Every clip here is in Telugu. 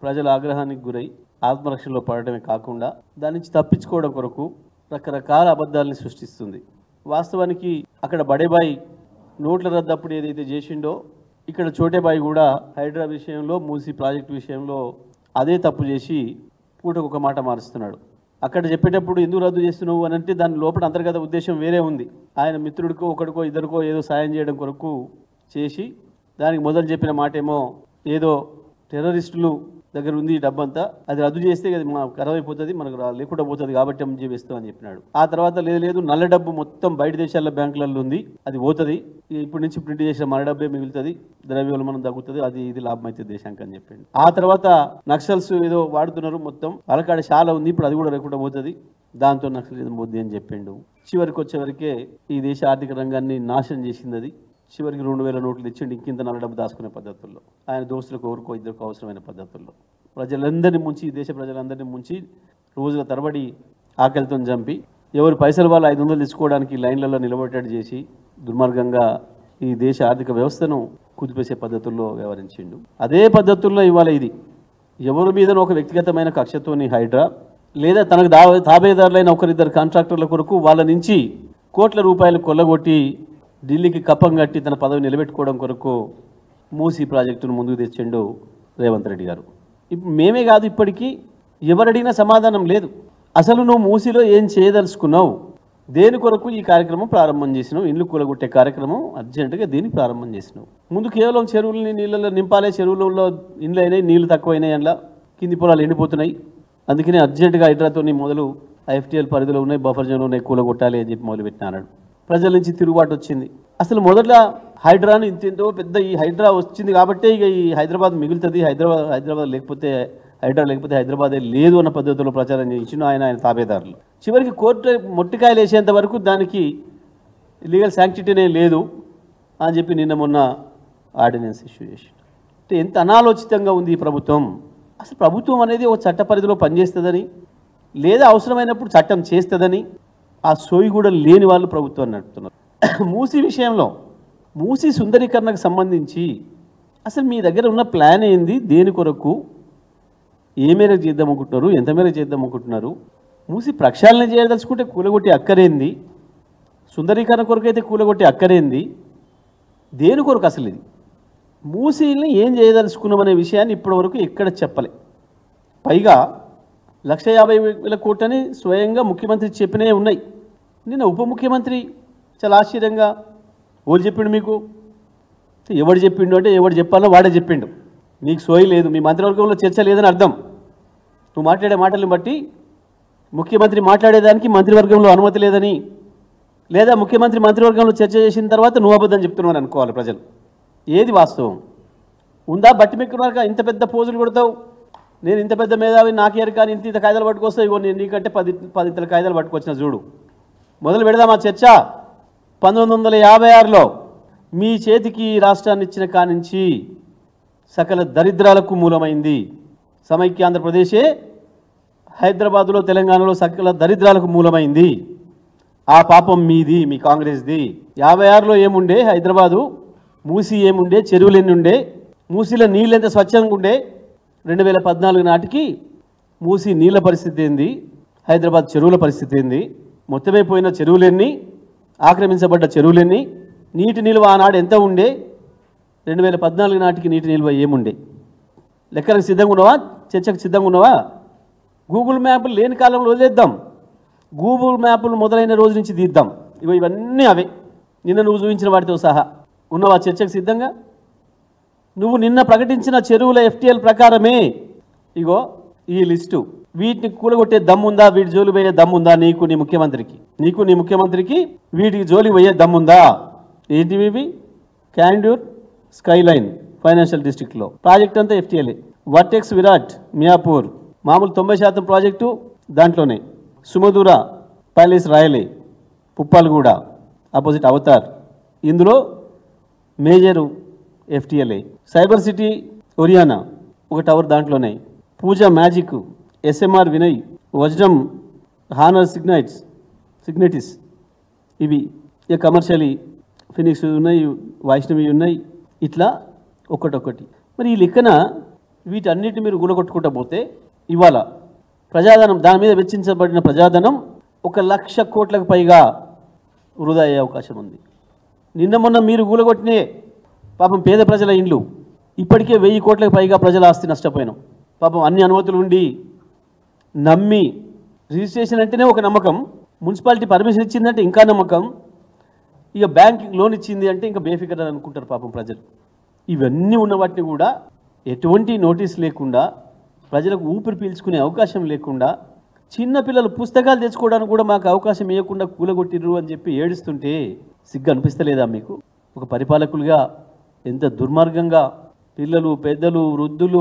ప్రజల ఆగ్రహానికి గురై ఆత్మరక్షణలో పడటమే కాకుండా దాని నుంచి తప్పించుకోవడం కొరకు రకరకాల అబద్ధాలని సృష్టిస్తుంది వాస్తవానికి అక్కడ బడేబాయి నోట్ల రద్దప్పుడు ఏదైతే చేసిండో ఇక్కడ చోటేబాయి కూడా హైడ్రా విషయంలో మూసి ప్రాజెక్టు విషయంలో అదే తప్పు చేసి పూటకు ఒక మాట మారుస్తున్నాడు అక్కడ చెప్పేటప్పుడు ఎందుకు రద్దు చేస్తున్నావు అని అంటే దాని లోపల అంతర్గత ఉద్దేశం వేరే ఉంది ఆయన మిత్రుడికో ఒకడికో ఇద్దరికో ఏదో సాయం చేయడం కొరకు చేసి దానికి మొదలు చెప్పిన మాట ఏమో ఏదో టెర్రరిస్టులు దగ్గర ఉంది ఈ డబ్బంతా అది రద్దు చేస్తే అది మా ఖరాబ్ అయిపోతుంది మనకు రా- లేకుండా పోతుంది కాబట్టి ఎంజీ వేస్తాం అని చెప్పినాడు ఆ తర్వాత లేదు లేదు నల్ల డబ్బు మొత్తం బయట దేశాల బ్యాంకులలో ఉంది అది పోతుంది ఇప్పటి నుంచి ప్రింట్ చేసిన మన డబ్బే మిగులుతుంది ద్రవ్యోల్బణం తగ్గుతుంది అది ఇది లాభం అయితే దేశానికి అని చెప్పిండు ఆ తర్వాత నక్సల్స్ ఏదో వాడుతున్నారు మొత్తం వాళ్ళకాడ చాలా ఉంది ఇప్పుడు అది కూడా లేకుండా పోతుంది దాంతో నక్సలిజం పోద్ది అని చెప్పిండు చివరికి వచ్చేవరకే ఈ దేశ ఆర్థిక రంగాన్ని నాశనం చేసింది అది చివరికి రెండు వేల నోట్లు తెచ్చిండి ఇంకింత నల్ల డబ్బు దాచుకునే పద్ధతుల్లో ఆయన దోస్తులకు ఎవరికో ఇద్దరికి అవసరమైన పద్ధతుల్లో ప్రజలందరినీ ముంచి ఈ దేశ ప్రజలందరినీ ముంచి రోజుల తరబడి ఆకలితో చంపి ఎవరు పైసలు వాళ్ళు ఐదు వందలు తెచ్చుకోవడానికి లైన్లలో నిలబడేటట్టు చేసి దుర్మార్గంగా ఈ దేశ ఆర్థిక వ్యవస్థను కుదిపేసే పద్ధతుల్లో వ్యవహరించిండు అదే పద్ధతుల్లో ఇవాళ ఇది ఎవరి మీదనో ఒక వ్యక్తిగతమైన కక్షతోని హైడ్రా లేదా తనకు దా తాబేదారులైన ఒకరిద్దరు కాంట్రాక్టర్ల కొరకు వాళ్ళ నుంచి కోట్ల రూపాయలు కొల్లగొట్టి ఢిల్లీకి కప్పం కట్టి తన పదవి నిలబెట్టుకోవడం కొరకు మూసీ ప్రాజెక్టును ముందుకు తెచ్చిండు రేవంత్ రెడ్డి గారు ఇప్పుడు మేమే కాదు ఇప్పటికీ ఎవరడిగినా సమాధానం లేదు అసలు నువ్వు మూసీలో ఏం చేయదలుచుకున్నావు దేని కొరకు ఈ కార్యక్రమం ప్రారంభం చేసినావు ఇల్లు కూలగొట్టే కార్యక్రమం అర్జెంటుగా దీన్ని ప్రారంభం చేసినావు ముందు కేవలం చెరువులని నీళ్ళలో నింపాలే చెరువులలో ఇండ్లు అయినాయి నీళ్లు తక్కువైనాయి అందులో కింది పొలాలు ఎండిపోతున్నాయి అందుకనే అర్జెంటుగా హైడ్రాతో మొదలు ఐఎఫ్టీఎల్ పరిధిలో ఉన్నాయి బఫర్ జోన్లు ఉన్నాయి కూలగొట్టాలి అని చెప్పి మొదలుపెట్టినాడు ప్రజల నుంచి తిరుగుబాటు వచ్చింది అసలు మొదట్లో హైడ్రాను ఇంత ఎంతో పెద్ద ఈ హైడ్రా వచ్చింది కాబట్టే ఇక ఈ హైదరాబాద్ మిగులుతుంది హైదరాబాద్ హైదరాబాద్ లేకపోతే హైడ్రా లేకపోతే హైదరాబాదే లేదు అన్న పద్ధతిలో ప్రచారం చేసిన ఆయన ఆయన తాబేదారులు చివరికి కోర్టు మొట్టికాయలు వేసేంత వరకు దానికి లీగల్ శాంక్టిటీనే లేదు అని చెప్పి నిన్న మొన్న ఆర్డినెన్స్ ఇష్యూ చేసి అంటే ఎంత అనాలోచితంగా ఉంది ఈ ప్రభుత్వం అసలు ప్రభుత్వం అనేది ఒక చట్ట పరిధిలో పనిచేస్తుందని లేదా అవసరమైనప్పుడు చట్టం చేస్తుందని ఆ సోయి కూడా లేని వాళ్ళు ప్రభుత్వాన్ని నడుపుతున్నారు మూసీ విషయంలో మూసీ సుందరీకరణకు సంబంధించి అసలు మీ దగ్గర ఉన్న ప్లాన్ ఏంది దేని కొరకు ఏ మేరకు చేద్దాం అనుకుంటున్నారు ఎంత మేరకు చేద్దాం అనుకుంటున్నారు మూసి ప్రక్షాళన చేయదలుచుకుంటే కూలగొట్టి అక్కరేంది సుందరీకరణ కొరకు అయితే కూలగొట్టి అక్కరేంది దేని కొరకు అసలు ఇది మూసీని ఏం చేయదలుచుకున్నామనే విషయాన్ని ఇప్పటివరకు ఎక్కడ చెప్పలే పైగా లక్ష యాభై వేల కోట్లని స్వయంగా ముఖ్యమంత్రి చెప్పినవి ఉన్నాయి నిన్న ఉప ముఖ్యమంత్రి చాలా ఆశ్చర్యంగా ఎవరు చెప్పిండు మీకు ఎవడు చెప్పిండు అంటే ఎవడు చెప్పాలో వాడే చెప్పిండు నీకు సోయి లేదు మీ మంత్రివర్గంలో చర్చ లేదని అర్థం నువ్వు మాట్లాడే మాటలను బట్టి ముఖ్యమంత్రి మాట్లాడేదానికి మంత్రివర్గంలో అనుమతి లేదని లేదా ముఖ్యమంత్రి మంత్రివర్గంలో చర్చ చేసిన తర్వాత నువ్వు అబద్ధం చెప్తున్నావు అని అనుకోవాలి ప్రజలు ఏది వాస్తవం ఉందా బట్టి మెక్కున్నారుగా ఇంత పెద్ద పోజులు కొడతావు నేను ఇంత పెద్ద మేధావి నాకేరు కానీ ఇంత ఇంత కాయిదాలు పట్టుకొస్తావు ఇగో నేను నీకంటే పది పది ఇంతల కాయిదాలు పట్టుకొచ్చిన చూడు మొదలు పెడదాం ఆ చర్చ పంతొమ్మిది వందల యాభై ఆరులో మీ చేతికి ఈ రాష్ట్రాన్ని ఇచ్చిన కానించి సకల దరిద్రాలకు మూలమైంది సమైక్య ఆంధ్రప్రదేశే హైదరాబాదులో తెలంగాణలో సకల దరిద్రాలకు మూలమైంది ఆ పాపం మీది మీ కాంగ్రెస్ది యాభై ఆరులో ఏముండే హైదరాబాదు మూసి ఏముండే చెరువులు ఎన్ని ఉండే మూసిలో నీళ్ళు ఎంత స్వచ్ఛంగా ఉండే రెండు వేల పద్నాలుగు నాటికి మూసి నీళ్ళ పరిస్థితి ఏంది హైదరాబాద్ చెరువుల పరిస్థితి ఏంది మొత్తమైపోయిన చెరువులెన్ని ఆక్రమించబడ్డ చెరువులెన్ని నీటి నిల్వ ఆనాడు ఎంత ఉండే రెండు వేల పద్నాలుగు నాటికి నీటి నిల్వ ఏముండే లెక్కలకు సిద్ధంగా ఉన్నావా చర్చకు సిద్ధంగా ఉన్నావా గూగుల్ మ్యాప్లు లేని కాలంలో వదిలేద్దాం గూగుల్ మ్యాప్లు మొదలైన రోజు నుంచి తీద్దాం ఇగో ఇవన్నీ అవే నిన్న నువ్వు చూపించిన వాటితో సహా ఉన్నవా చర్చకు సిద్ధంగా నువ్వు నిన్న ప్రకటించిన చెరువుల ఎఫ్టీఎల్ ప్రకారమే ఇగో ఈ లిస్టు వీటిని కూలగొట్టే దమ్ముందా వీటి జోలి పోయే దమ్ముందా నీకు నీ ముఖ్యమంత్రికి నీకు నీ ముఖ్యమంత్రికి వీటికి జోలి పోయే దమ్ముందా ఏంటివి ఇవి క్యాండ్యూర్ స్కైలైన్ ఫైనాన్షియల్ డిస్ట్రిక్ట్లో ప్రాజెక్ట్ అంతా ఎఫ్టీఎల్ఏ వర్టెక్స్ విరాట్ మియాపూర్ మామూలు తొంభై శాతం ప్రాజెక్టు దాంట్లోనే సుమధుర ప్యాలెస్ రాయలే పుప్పాలగూడ ఆపోజిట్ అవతార్ ఇందులో మేజరు ఎఫ్టీఎల్ఏ సైబర్ సిటీ ఒరియానా ఒక టవర్ దాంట్లోనే పూజ మ్యాజిక్ ఎస్ఎంఆర్ వినయ్ వజ్రం హానర్ సిగ్నైట్స్ సిగ్నటిస్ ఇవి ఇక కమర్షియలీ ఫినిక్స్ ఉన్నాయి వైష్ణవి ఉన్నాయి ఇట్లా ఒకటొకటి మరి ఈ లెక్కన వీటన్నిటిని మీరు గులగొట్టుకుంటూ పోతే ఇవాళ ప్రజాధనం దాని మీద వెచ్చించబడిన ప్రజాధనం ఒక లక్ష కోట్లకు పైగా వృధా అయ్యే అవకాశం ఉంది నిన్న మొన్న మీరు కూలగొట్టినే పాపం పేద ప్రజల ఇండ్లు ఇప్పటికే వెయ్యి కోట్లకు పైగా ప్రజల ఆస్తి నష్టపోయినాం పాపం అన్ని అనుమతులు ఉండి నమ్మి రిజిస్ట్రేషన్ అంటేనే ఒక నమ్మకం మున్సిపాలిటీ పర్మిషన్ ఇచ్చిందంటే ఇంకా నమ్మకం ఇక బ్యాంక్ లోన్ ఇచ్చింది అంటే ఇంకా బేఫికర్ అని అనుకుంటారు పాపం ప్రజలు ఇవన్నీ ఉన్న వాటిని కూడా ఎటువంటి నోటీస్ లేకుండా ప్రజలకు ఊపిరి పీల్చుకునే అవకాశం లేకుండా చిన్న పిల్లలు పుస్తకాలు తెచ్చుకోవడానికి కూడా మాకు అవకాశం ఇవ్వకుండా కూలగొట్టిర్రు అని చెప్పి ఏడుస్తుంటే సిగ్గు అనిపిస్తలేదా మీకు ఒక పరిపాలకులుగా ఎంత దుర్మార్గంగా పిల్లలు పెద్దలు వృద్ధులు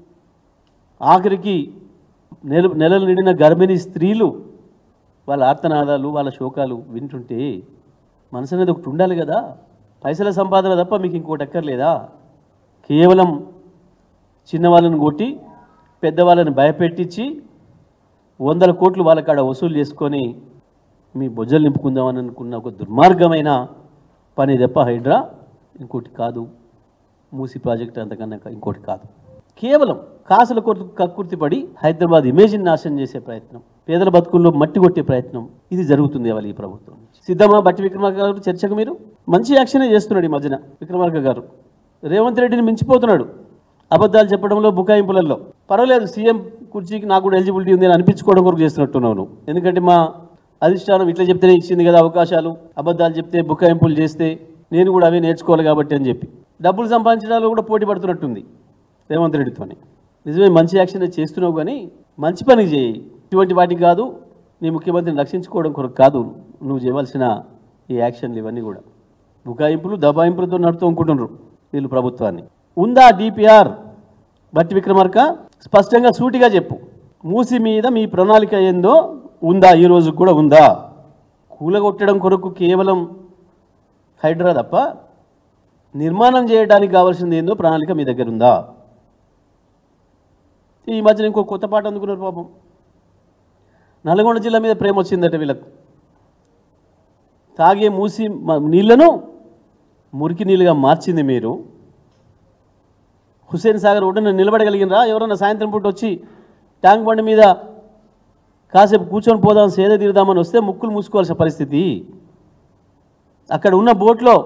ఆఖరికి నెల నెలలు నిండిన గర్భిణీ స్త్రీలు వాళ్ళ ఆర్తనాదాలు వాళ్ళ శోకాలు వింటుంటే మనసు అనేది ఒకటి ఉండాలి కదా పైసల సంపాదన తప్ప మీకు ఇంకోటి ఎక్కర్లేదా కేవలం చిన్నవాళ్ళని కొట్టి పెద్దవాళ్ళని భయపెట్టించి వందల కోట్లు వాళ్ళ కాడ వసూలు చేసుకొని మీ బొజ్జలు నింపుకుందామని అనుకున్న ఒక దుర్మార్గమైన పని తప్ప హైడ్రా ఇంకోటి కాదు మూసి ప్రాజెక్ట్ అంతకన్నా ఇంకోటి కాదు కేవలం కాసుల కొరకు కక్కుర్తి పడి హైదరాబాద్ ఇమేజ్ని నాశనం చేసే ప్రయత్నం పేదల బతుకుల్లో మట్టి కొట్టే ప్రయత్నం ఇది జరుగుతుంది ఇవాళ ఈ ప్రభుత్వం నుంచి. సిద్ధమా బట్టి విక్రమార్క గారు చర్చకు మీరు మంచి యాక్షనే చేస్తున్నాడు ఈ మధ్యన విక్రమార్క గారు రేవంత్ రెడ్డిని మించిపోతున్నాడు అబద్ధాలు చెప్పడంలో బుకాయింపులలో పర్వాలేదు సీఎం కుర్చీకి నాకు కూడా ఎలిజిబిలిటీ ఉంది అని అనిపించుకోవడం కొరకు చేస్తున్నట్టున్నావు నువ్వు ఎందుకంటే మా అధిష్టానం ఇట్లా చెప్తేనే ఇచ్చింది కదా అవకాశాలు అబద్ధాలు చెప్తే బుకాయింపులు చేస్తే నేను కూడా అవే నేర్చుకోవాలి కాబట్టి అని చెప్పి డబ్బులు సంపాదించడంలో కూడా పోటీ పడుతున్నట్టుంది రేవంత్ రెడ్డితోనే నిజమే మంచి యాక్షన్ చేస్తున్నావు కానీ మంచి పని చేయి ఇటువంటి వాటికి కాదు నీ ముఖ్యమంత్రిని రక్షించుకోవడం కొరకు కాదు నువ్వు చేయవలసిన ఈ యాక్షన్లు ఇవన్నీ కూడా బుకాయింపులు దబాయింపులతో నడుతూ అనుకుంటున్నారు వీళ్ళు ప్రభుత్వాన్ని ఉందా డిపిఆర్ బట్టి విక్రమార్క స్పష్టంగా సూటిగా చెప్పు మూసి మీద మీ ప్రణాళిక ఏందో ఉందా ఈ రోజు కూడా ఉందా కూలగొట్టడం కొరకు కేవలం హైడ్రా తప్ప నిర్మాణం చేయడానికి కావాల్సింది ఏందో ప్రణాళిక మీ దగ్గర ఉందా ఈ మధ్యన ఇంకో కొత్త పాట అందుకున్నారు పాపం నల్గొండ జిల్లా మీద ప్రేమ వచ్చిందట వీళ్ళకు తాగే మూసి మ- నీళ్లను మురికి నీళ్ళుగా మార్చింది మీరు హుస్సేన్ సాగర్ ఒడ్డున నిలబడగలిగినరా ఎవరన్నా సాయంత్రం పూట వచ్చి ట్యాంక్ బండి మీద కాసేపు కూర్చొని పోదాం సేద తీరుదామని వస్తే ముక్కులు మూసుకోవాల్సిన పరిస్థితి అక్కడ ఉన్న బోట్లో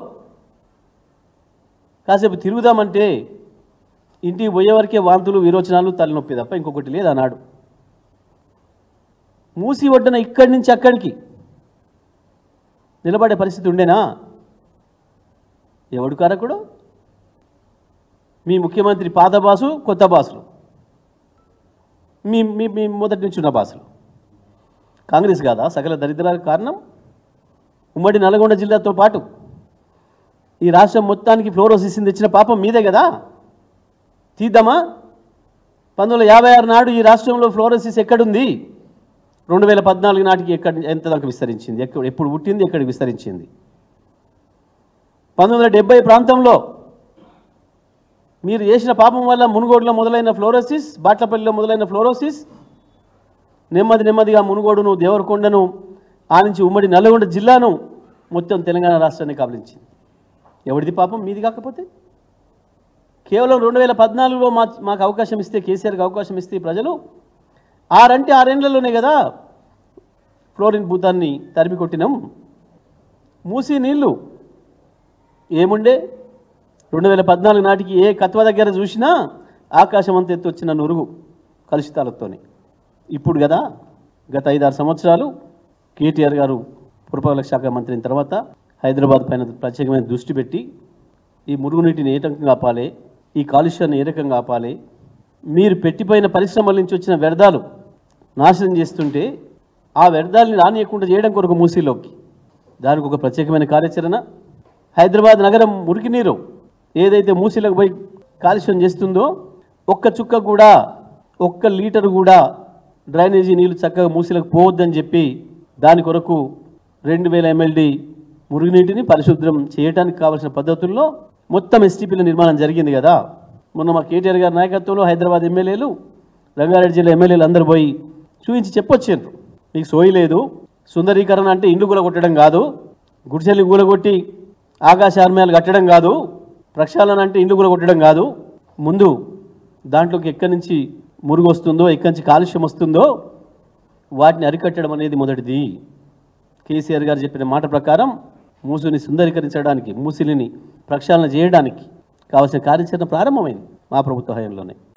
కాసేపు తిరుగుదామంటే ఇంటికి పోయేవరకే వాంతులు విరోచనాలు తలనొప్పి తప్ప ఇంకొకటి లేదు అన్నాడు మూసి ఒడ్డున ఇక్కడి నుంచి అక్కడికి నిలబడే పరిస్థితి ఉండేనా ఎవడు కారకుడు మీ ముఖ్యమంత్రి పాత బాసు కొత్త బాసులు మీ మీ మీ మొదటి నుంచి ఉన్న బాసులు కాంగ్రెస్ కాదా సకల దరిద్రాలకు కారణం ఉమ్మడి నల్గొండ జిల్లాతో పాటు ఈ రాష్ట్రం మొత్తానికి ఫ్లోరోసిస్ తెచ్చిన పాపం మీదే కదా తీద్దామా పంతొమ్మిది వందల యాభై ఆరు నాడు ఈ రాష్ట్రంలో ఫ్లోరోసిస్ ఎక్కడుంది రెండు వేల పద్నాలుగు నాటికి ఎక్కడ ఎంత దాకా విస్తరించింది ఎక్కడ ఎప్పుడు పుట్టింది ఎక్కడికి విస్తరించింది పంతొమ్మిది వందల డెబ్బై ప్రాంతంలో మీరు చేసిన పాపం వల్ల మునుగోడులో మొదలైన ఫ్లోరోసిస్ బాట్లపల్లిలో మొదలైన ఫ్లోరోసిస్ నెమ్మది నెమ్మదిగా మునుగోడును దేవరకొండను ఆ నుంచి ఉమ్మడి నల్గొండ జిల్లాను మొత్తం తెలంగాణ రాష్ట్రాన్ని కబలించింది ఎవరిది పాపం మీది కాకపోతే కేవలం రెండు వేల పద్నాలుగులో మా మాకు అవకాశం ఇస్తే కేసీఆర్కి అవకాశం ఇస్తే ఈ ప్రజలు ఆరంటే ఆరేండ్లలోనే కదా ఫ్లోరిన్ భూతాన్ని తరిమి కొట్టినాం మూసి నీళ్లు ఏముండే రెండు వేల పద్నాలుగు నాటికి ఏ కత్వ దగ్గర చూసినా ఆకాశం అంత ఎత్తు వచ్చిన నురుగు కలుషితాలతోనే ఇప్పుడు కదా గత ఐదారు సంవత్సరాలు కేటీఆర్ గారు పురపాలక శాఖ మంత్రి అయిన తర్వాత హైదరాబాద్ పైన ప్రత్యేకమైన దృష్టి పెట్టి ఈ మురుగునీటిని ఏ రకంగా ఆపాలి ఈ కాలుష్యాన్ని ఏ రకంగా ఆపాలి మీరు పెట్టిపోయిన పరిశ్రమల నుంచి వచ్చిన వ్యర్థాలు నాశనం చేస్తుంటే ఆ వ్యర్థాలని రానియకుండా చేయడం కొరకు మూసీలోకి దానికి ఒక ప్రత్యేకమైన కార్యాచరణ హైదరాబాద్ నగరం మురికి నీరు ఏదైతే మూసీలకు పోయి కాలుష్యం చేస్తుందో ఒక్క చుక్క కూడా ఒక్క లీటర్ కూడా డ్రైనేజీ నీళ్లు చక్కగా మూసీలకు పోవద్దని చెప్పి దాని కొరకు రెండు వేల ఎంఎల్డి మురుగునీటిని పరిశుభ్రం చేయడానికి కావాల్సిన పద్ధతుల్లో మొత్తం ఎస్టీపీల నిర్మాణం జరిగింది కదా మొన్న మా కేటీఆర్ గారి నాయకత్వంలో హైదరాబాద్ ఎమ్మెల్యేలు రంగారెడ్డి జిల్లా ఎమ్మెల్యేలు అందరు పోయి చూపించి చెప్పొచ్చారు మీకు సోయి లేదు సుందరీకరణ అంటే ఇండ్లు కూలగొట్టడం కాదు గుడిసెల్ని కూలగొట్టి ఆకాశ ఆర్మయాలు కట్టడం కాదు ప్రక్షాళన అంటే ఇండ్లు కూలగొట్టడం కాదు ముందు దాంట్లోకి ఎక్కడి నుంచి మురుగు వస్తుందో ఎక్కడి నుంచి కాలుష్యం వస్తుందో వాటిని అరికట్టడం అనేది మొదటిది కేసీఆర్ గారు చెప్పిన మాట ప్రకారం మూసుని సుందరీకరించడానికి మూసిలిని ప్రక్షాళన చేయడానికి కావాల్సిన కార్యాచరణ ప్రారంభమైంది మా ప్రభుత్వ హయాంలోనే